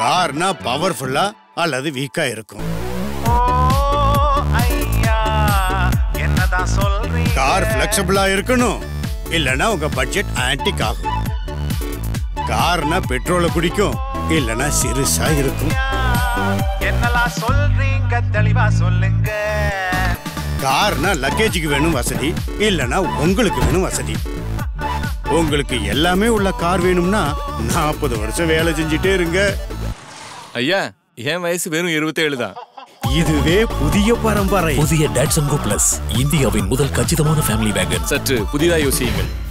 Karnaugh பவர்ஃபுல்லா அல்லது வீக்கா இருக்கும் ஓ ஐயா என்னதான் சொல்றீங்க கார் பிளெக்சிபிளா இருக்கணும் இல்லனா உங்க பட்ஜெட் ஆன்டிக் ஆகும் கார்னா பெட்ரோலை குடிக்கும் இல்லனா சிறுசா இருக்கும் என்னலாம் சொல்றீங்க தெளிவா சொல்லுங்க கார்னா லக்கேஜுக்கு வேணும் வசதி இல்லனா உங்களுக்கு வேணும் வசதி உங்களுக்கு எல்லாமே உள்ள கார் வேணும்னா நாற்பது வருஷம் வேலை செஞ்சுட்டே இருங்க ஐயா என் வயசு வெறும் இருபத்தேழு தான் இதுவே புதிய பரம்பரை புதிய டாட்சன் கோ பிளஸ் இந்தியாவின் முதல் கச்சிதமான ஃபேமிலி வேகன் சற்று புதிதாக யோசியுங்கள்